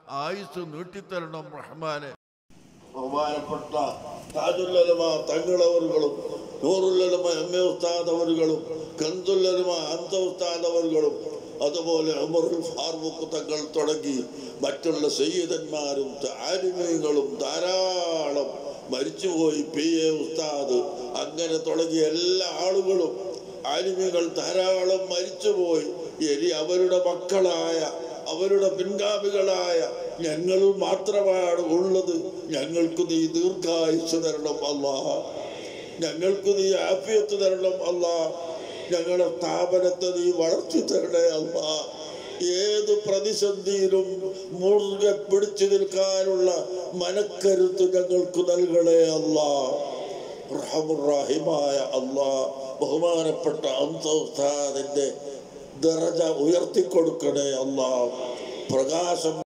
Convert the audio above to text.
ആയുസ് നീട്ടിത്തരണം റഹ്മാനെ ബഹുമാനപ്പെട്ട താജുല്ലലമ തങ്ങളവറുകളും നൂറുല്ലലമ എം എ ഉസ്താദ് അവറുകളും കന്തുല്ലലമ അന്ത ഉസ്താദ് അവറുകളും അതുപോലെ ഉമറുൽ ഫാറൂഖ് തങ്ങൾ തുടങ്ങി മറ്റുള്ള സയ്യിദന്മാരും ആലിമീങ്ങളും ധാരാളം മരിച്ചുപോയി പി എ ഉസ്താദ് അങ്ങനെ തുടങ്ങിയ എല്ലാ ആളുകളും ആലിമികൾ ധാരാളം മരിച്ചുപോയി ഇനി അവരുടെ മക്കളായ അവരുടെ പിൻഗാമികളായ ഞങ്ങൾ മാത്രമാണ് ഉള്ളത് ഞങ്ങൾക്ക് നീ ദീർഘായുസ് തരണം അല്ലാ ഞങ്ങൾക്ക് നീ ആഫിയത്ത് തരണം അല്ലാ ഞങ്ങളുടെ സ്ഥാപനത്തെ നീ വളർത്തി തരണേ അല്ലാ ഏത് പ്രതിസന്ധിയിലും മുറുകെ പിടിച്ചു നിൽക്കാനുള്ള മനക്കരുത്ത് ഞങ്ങൾക്ക് നൽകണേ അല്ലാ റഹമുറാഹിമായ അള്ളാ ബഹുമാനപ്പെട്ട അന്തോസ്താദിന്റെ ദറജ ഉയർത്തിക്കൊടുക്കണേ അല്ലാ പ്രകാശം